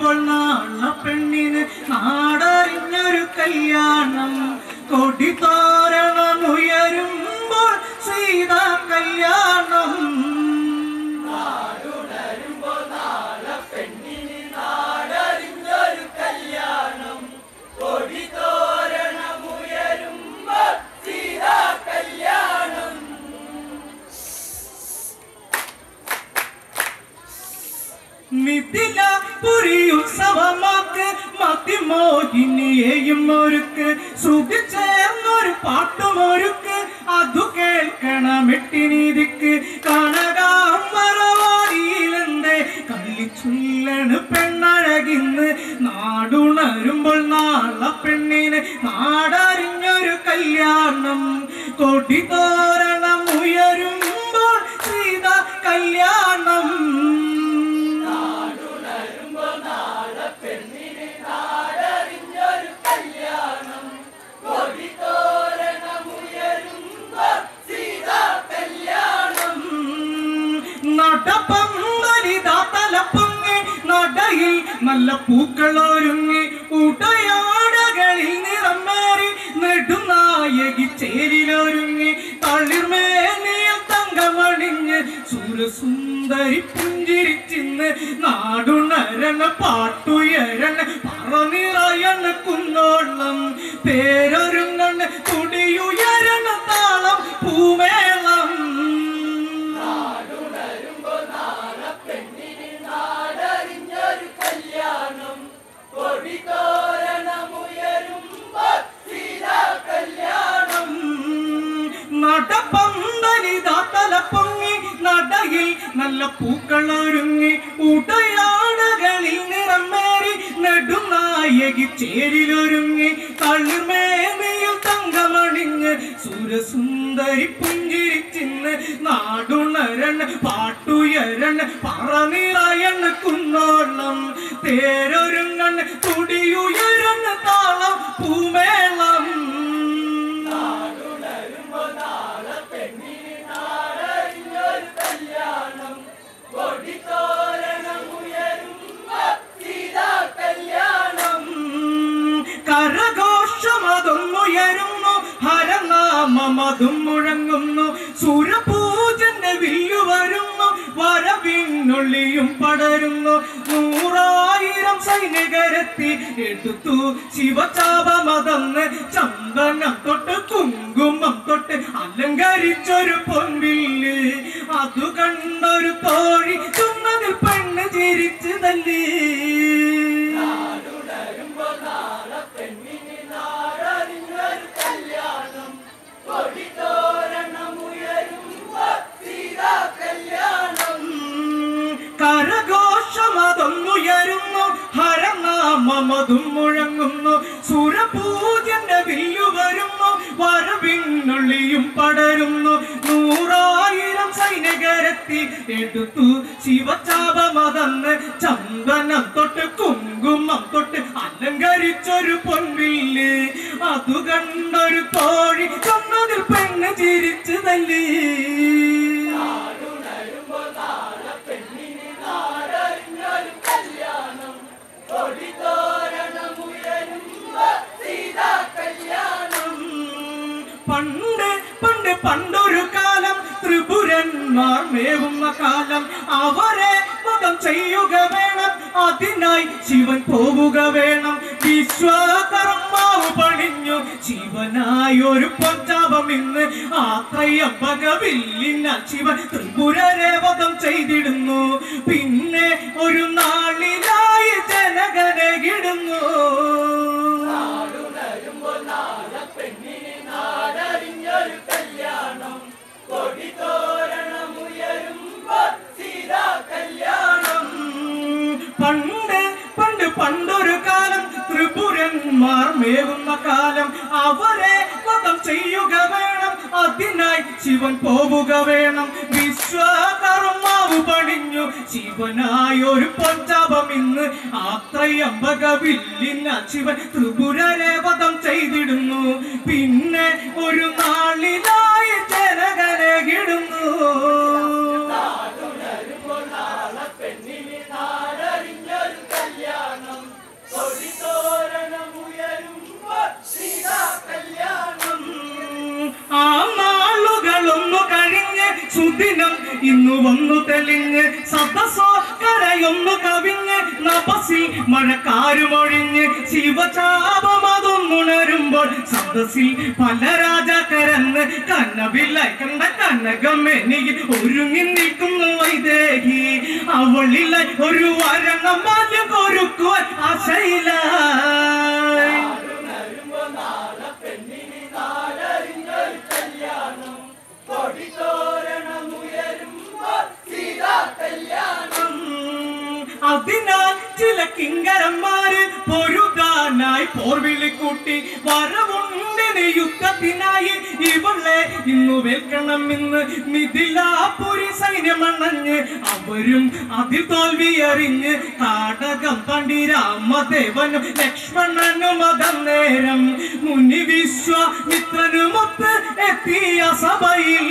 നാടുണരുമ്പോൾ നാള പെണ്ണിന് നാടറിഞ്ഞൊരു കല്യാണം കൊടി തോരണം ഉയരുമ്പോൾ സീതാ കല്യാണം മിഥില പുരി ഉത്സവമാക്ക് മതിമോഹിനിയെയും ഒരുക്ക് ശ്രുതി ചേർന്നൊരു പാട്ടുമൊരുക്ക് അതു കേൾക്കണമെട്ടിനീതിക്ക് കനകാമ്പറവാടിയിലെന്തേ കള്ളിച്ചുല്ലണ് പെണ്ണഴകിന്ന് നാടുണരുമ്പോൾ നാള പെണ്ണിന് നാടറിഞ്ഞൊരു കല്യാണം കൊടി തോരണം ഉയരുമ്പോൾ സീത കല്യാണം നടപ്പന്തലിതാത്തലപ്പൊങ്ങി നടയിൽ നല്ല പൂക്കളൊരുങ്ങി ഉടയാടകളിൽ നിറമേറി നെടുനായകി ചേരിലൊരുങ്ങി തളിർമേനിയിൽ തങ്കമണിഞ്ഞ് സുരസുന്ദരി പുഞ്ചിരിച്ചിന്ന് നാടുണരണ പാട്ടുയരണ പറനിറയണ കുന്നോളം പേരൊരുങ്ങണ തുടിയുയരണ താളം പൂമേളം നടപ്പന്തലിതാത്തലപ്പൊങ്ങി നടയിൽ നല്ല പൂക്കളൊരുങ്ങി ഉടയാടകളിൽ നിറമേറി നെടുനായകി ചേരിലൊരുങ്ങി തളിർമേനിയിൽ തങ്കമണിഞ്ഞ് സുരസുന്ദരി പുഞ്ചിരിച്ചിന്ന് നാടുണരണ പാട്ടുയരണ പറനിറയണ കുന്നോളം തേരൊരുങ്ങണ തുടിയുയരണ താളം പൂമേളം കരഘോഷമതൊന്നുയരുന്നു ഹരനാമമതും മുഴങ്ങുന്നു സുരപൂജന്റെ വില്ലു വരുന്നു വരവിനുള്ളിയും പടരുന്നു നൂറായിരം സൈനികരെത്തി എടുത്തു ശിവചാപമതന്ന് ചന്ദനം തൊട്ട് കുങ്കുമം തൊട്ട് അലങ്കരിച്ചൊരു പൊൻവില്ല് അതു കണ്ടൊരു തോഴി ചുന്നതിൽ പെണ്ണ് ചിരിച്ചു തല്ലി കരഘോഷമതൊന്നുയരുന്നു ഹരനാമമതും മുഴങ്ങുന്നു സുരപൂജന്റെ വില്ലു വരുന്നു വരവിനുള്ളിയും പടരുന്നു നൂറായിരം സൈനികരെത്തി എടുത്തു ശിവചാപമതന്ന് ചന്ദനം തൊട്ട് കുങ്കുമം തൊട്ട് അലങ്കരിച്ചൊരു പൊൻവില്ല് അതു കണ്ടൊരു തോഴി ചന്നതിൽ പെണ്ണ് ചിരിച്ചു തല്ലി പണ്ട് പണ്ട് പണ്ടൊരു കാലം ത്രിപുരന്മാർ മേവുന്ന കാലം അവരെ വധം ചെയ്യുക വേണം അതിനായി ശിവൻ പോവുക വേണം വിശ്വകർമാവ് പണിഞ്ഞു ശിവനായി ഒരു പഞ്ചാപം ഇന്ന് ആത്രയം ഭഗവില്ലിന ശിവൻ ത്രിപുരരെ വധം ചെയ്തിടുന്നു പിന്നെ ഒരു നാളിലായി ജനകനെ കിടുന്നു പണ്ട് പണ്ട് പണ്ടൊരു കാലം ത്രിപുരന്മാർ മേവുന്ന കാലം അവരെ വധം ചെയ്യുക വേണം അതിനായി ശിവൻ പോവുക വേണം വിശ്വകർമാവ് പണിഞ്ഞു ശിവനായി ഒരു പഞ്ചാപം ഇന്ന് ആത്രയംബകവില്ലിന ശിവൻ ത്രിപുരരെ വധം ചെയ്തിടുന്നു പിന്നെ ഒരു നാളിലായി ജനകനെ കിടുന്നു ഒന്ന് കവിഞ്ഞ് നപസിൽ മഴക്കാരുമൊഴിഞ്ഞ് ശിവചാപം അതൊന്നുണരുമ്പോൾ സദസ്സിൽ പല രാജാക്കരന്ന് കന്നബില്ലായി കണ്ട കനകം എനിക്ക് ഒരുങ്ങി നിൽക്കുന്നു വൈദേഹി അവളിലെ ഒരു വരണം ബാല്യം ഒരുക്കുവാൻ ആശയിലായി അതിനാൽ ചില കിങ്കരന്മാര് പൊരുതാനായി പോർവിളി കൂട്ടി വരവുണ്ടിന് യുദ്ധത്തിനായി ഇവളെ ഇന്നു വെൽക്കണം ഇന്ന് മിഥിലാപുരി സൈന്യമണഞ്ഞ് അവരും അതിൽ തോൽവി അറിഞ്ഞ് കാടകം പണ്ടി രാമദേവനും ലക്ഷ്മണനും അതന്നേരം മുനി വിശ്വാമിത്രനുമൊത്ത് എത്തിയ സഭയിൽ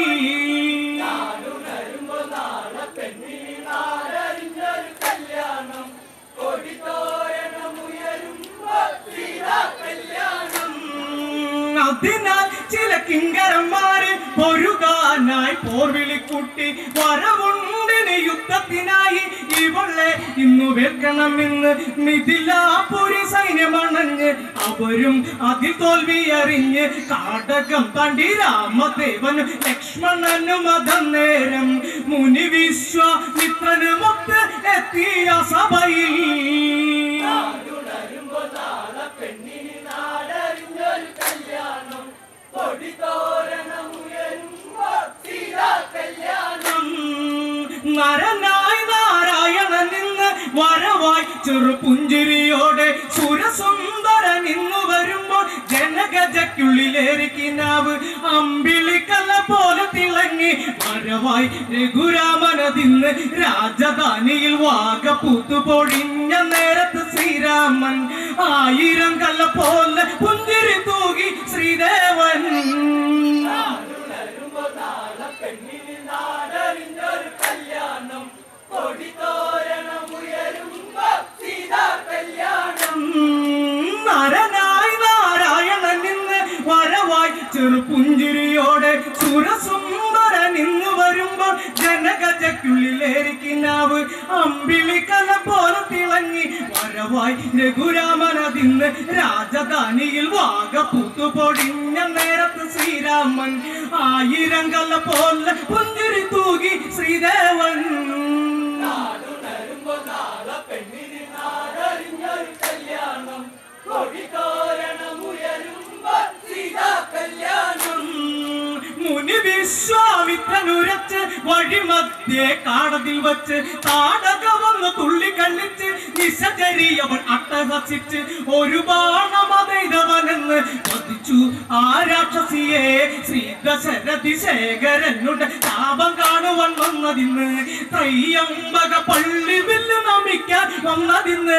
അതിനാൽ ചില കിങ്കരന്മാര് പൊരുകാനായി പോർവിളി കൂട്ടി വരവുണ്ടിന് യുദ്ധത്തിനായി ഇവളെ ഇന്നു വെൽക്കണം ഇന്ന് മിഥിലാപുരി സൈന്യമണഞ്ഞ് അവരും അതിൽ തോൽവി അറിഞ്ഞ് കാടകം താണ്ടി രാമദേവനും ലക്ഷ്മണനും അതന്നേരം മുനി വിശ്വാമിത്രനുമൊത്ത് എത്തിയ സഭയിൽ നരനായി നാരായണൻ നിന്ന് വരവായി ചെറുപുഞ്ചിരിയോടെ സുരസുന്ദരൻ ഇന്നു വരുമ്പോൾ ജനഗജയ്ക്കുള്ളിലേറിക്കിനാവ് അമ്പിളിക്കല പോലെ തിളങ്ങി വരവായി രഘുരാമനതിന്ന് രാജധാനിയിൽ വാഗ പൂത്തുപൊഴിഞ്ഞ നേരത്ത് ശ്രീരാമൻ ആയിരം കല്ല പോലെ പുഞ്ചിരി തൂകി ശ്രീദേവൻ നരനായി നാരായണൻ നിന്ന് വരവായി ചെറുപുഞ്ചിരിയോടെ സുരസുന്ദരൻ ഇന്ന് വരുമ്പോൾ ജനഗജയ്ക്കുള്ളിലേരിക്കിനാവ് അമ്പിളിക്കല പോലെ തിളങ്ങി വരവായി രഘുരാമനതിന്ന് രാജധാനിയിൽ വാഗ പൂത്തുപൊടിഞ്ഞ നേരത്ത് ശ്രീരാമൻ ആയിരം കല പോലെ പുഞ്ചിരി തൂകി ശ്രീദേവൻ മുനി വിശ്വാമിത്രനുരച്ച് വഴിമധ്യേ കാടതിൽ വച്ച് താടക വന്ന് തുള്ളിക്കള്ളിച്ച് നിശചരിയവൻ അട്ടഹസിച്ച് ഒരു ബാണമതൈതവനെന്ന് വധിച്ചു ആ രാക്ഷസിയെ ശ്രീ ദശരഥി ശേഖരനുടെ താപം കാണുവാൻ വന്നതിന്ന് ത്രയ്യമ്പക പള്ളി വില്ല് നമിക്കാൻ വന്നതിന്ന്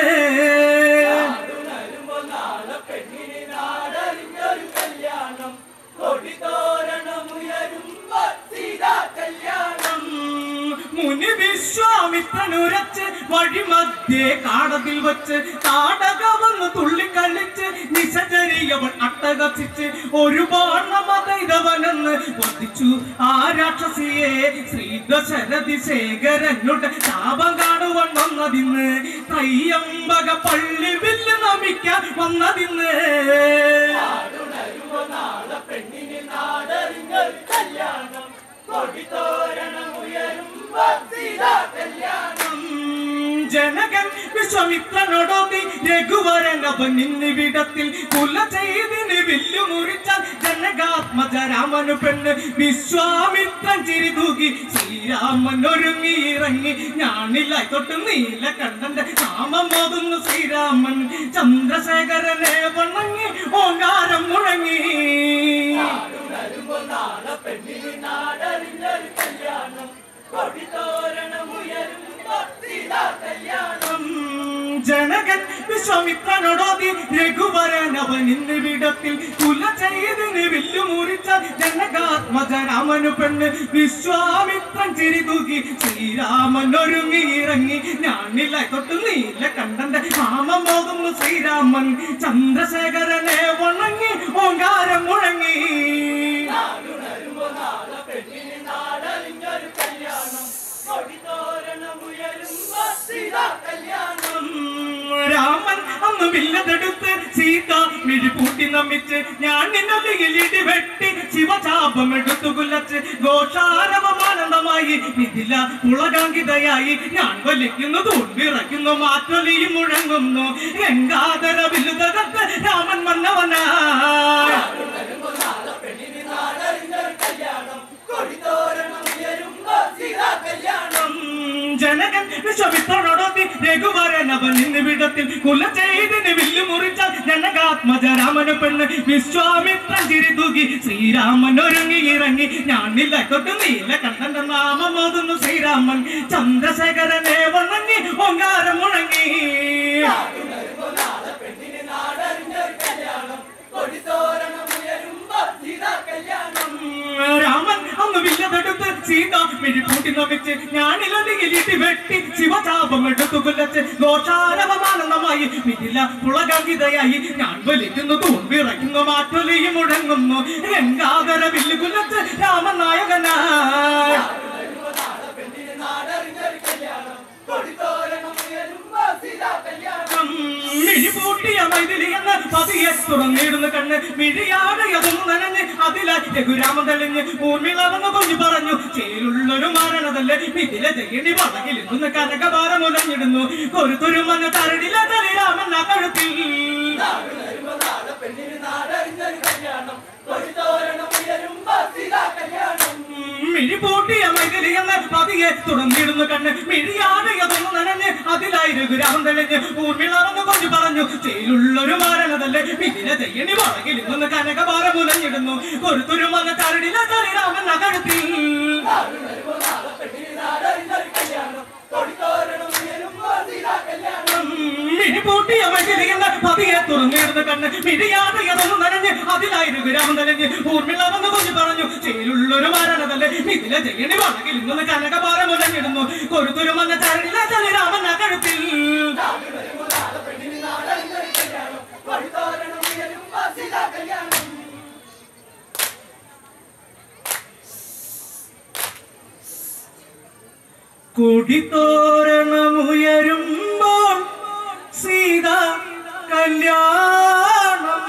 മുനി വിശ്വാമിത്രനുരച്ച് വഴിമധ്യേ കാടതിൽ വച്ച് താടക വന്ന് തുള്ളിക്കളിച്ച് നിശചരിയവൻ അട്ടകസിച്ച് ഒരു ബാണമതൈതവനെന്ന് വധിച്ചു ആ രാക്ഷസിയെ ശ്രീ ദശരഥി ശേഖരനുടെ താപം കാണുവാൻ വന്നതിന്ന് ത്രയ്യമ്പക പള്ളി വില്ല് നമിക്കാൻ വന്നതിന്ന് ജനകൻ വിശ്വമിത്രനോടോതി രഘുവരനവൻ ഇന്നിവിടത്തിൽ കുല ചെയ്തിന് വില്ലു മുറിച്ചാൽ ജനകാത്മജ രാമനു പെണ്ണ് വിശ്വാമിത്രൻ ചിരി തൂകി ശ്രീരാമൻ ഒരുങ്ങി ഇറങ്ങി ഞാനില്ലായി തൊട്ട് നീല കണ്ടന്റെ നാമം മോതുന്നു ശ്രീരാമൻ ചന്ദ്രശേഖരനെ വണങ്ങി ഓങ്കാരം മുഴങ്ങി ജനകൻ വിശ്വാമിത്രനോടോതി രഘുവരനവൻ ഇന്ന് വിടത്തിൽ കുല ചെയ്തിന് വില്ലു മുറിച്ച ജനകാത്മജ രാമനു പെണ്ണ് വിശ്വാമിത്രൻ ചിരി തൂക്കി ശ്രീരാമൻ ഒരുങ്ങി ഇറങ്ങി ഞാനില്ല തൊട്ട് നീല കണ്ടന്റെ നാമം പോകുന്നു ശ്രീരാമൻ ചന്ദ്രശേഖരനെ വണങ്ങി ഓങ്കാരം മുഴങ്ങി പെണ്ണിന് നാടറിഞ്ഞൊരു കല്യാണം കൊടിതോരണമുയരുമ്പോ സീതാ വില്ലതെടുത്ത് സീത മിഴിപൂട്ടി നമിച്ച് ഞാൻ നിന്നതിൽ ഇടി വെട്ടി ശിവചാപം എടുത്തു കുലച്ച് ഘോഷാരവമാനന്ദമായി ഇതില പുളകാങ്കിതയായി ഞാൻ വലിക്കുന്നു തൂൺവിറയ്ക്കുന്നു മാറ്റൊലിയും മുഴങ്ങുന്നു ഗംഗാധര വില്ലുതകത്ത് രാമൻ വന്നവനായി ജനകൻ വിശ്വമിത്രോടൊത്തി രഘുവരനവൻ ഇന്ന് വിടത്തിൽ കുല ചെയ്തിന് വില്ലു മുറിച്ച ജനകാത്മജ രാമന് പെണ്ണ് വിശ്വാമിത്രൻ ചിരിതൂകി ശ്രീരാമൻ ഒരുങ്ങി ഇറങ്ങി ഞാൻ നിലക്കൊട്ട് നീല കണ്ണന്റെ നാമം ഓതുന്നു ശ്രീരാമൻ ചന്ദ്രശേഖരനെ വണങ്ങി ഓങ്കാരം മുഴങ്ങി രാമൻ അന്ന് വില്ലതെടുത്ത് സീത മിഴിപ്പൂട്ടി നമിച്ച് ഞാനിലൊതുകിലിട്ട് വെട്ടി ശിവചാപം എടുത്തു കൊല്ലച്ച് ഘോഷാരവമാനന്ദമായി മിഥില പുളകാങ്കിതയായി ഞാൻ വലിക്കുന്നു തൂൺവിറയ്ക്കുന്നു മാറ്റൊലിയും മുഴങ്ങുന്നു ഗംഗാധര വില്ല് കുലച്ച് രാമൻ നായകനായി മിഴിപൂട്ടിയ മൈതിലി എന്ന് പതിയെ തുറന്നിടുന്ന കണ്ണ് മിഴിയാടയതും നനഞ്ഞ് അതിലായി രഘുരാമൻ തെളിഞ്ഞ് ഊർമിളവെന്ന് കുഞ്ഞു പറഞ്ഞു ചേലുള്ളൊരു മാരണതല്ലേ മിഥില ജയണി വളകിൽ നിന്ന് കനകഭാരം ഉലഞ്ഞിടുന്നു കൊരുത്തൊരു മഞ്ഞ തരടില തലിരാമൻ കഴുത്തിൽ മിഴിപൂട്ടിയ മൈതിലി എന്ന് പതിയെ തുറന്നിടുന്ന കണ്ണ് മിഴിയാടയതൊന്നു നനഞ്ഞ് അതിലായി രഘുരാമൻ തെളിഞ്ഞ് ഊർമിളവെന്ന് കുഞ്ഞു പറഞ്ഞു ചേലുള്ളൊരു മാരണതല്ലേ മിഥില ജയണി വളകിൽ നിന്ന് കനകഭാരം ഉലഞ്ഞിടുന്നു കൊരുത്തൊരു മഞ്ഞ തരടില തലിരാമൻ കഴുത്തിൽ മിഴിപൂട്ടിയ മനുഷ്യരിക്കുന്ന പതിയെ തുറന്നിരുന്ന കണ്ണ് മിഴിയാടയതൊന്നും നനഞ്ഞ് അതിലായിരുന്നു ഗ്രാമം നനഞ്ഞ് ഊർമിളവെന്ന് കുഞ്ഞു പറഞ്ഞു ചേലുള്ളൊരു മരണതല്ലേ ഇതിലെ ജയണി വളകിൽ നിന്ന് കനകപാരം മുലഞ്ഞിടുന്നു കൊരുത്തൊരു മന്ന ചരണില ചലിരാമൻ കഴുത്തിൽ കൊടിത്തോരണമുയരുമ്പോൾ സീത കല്യാണം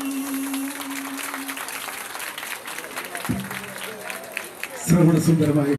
ശ്രവണസുന്ദരമായ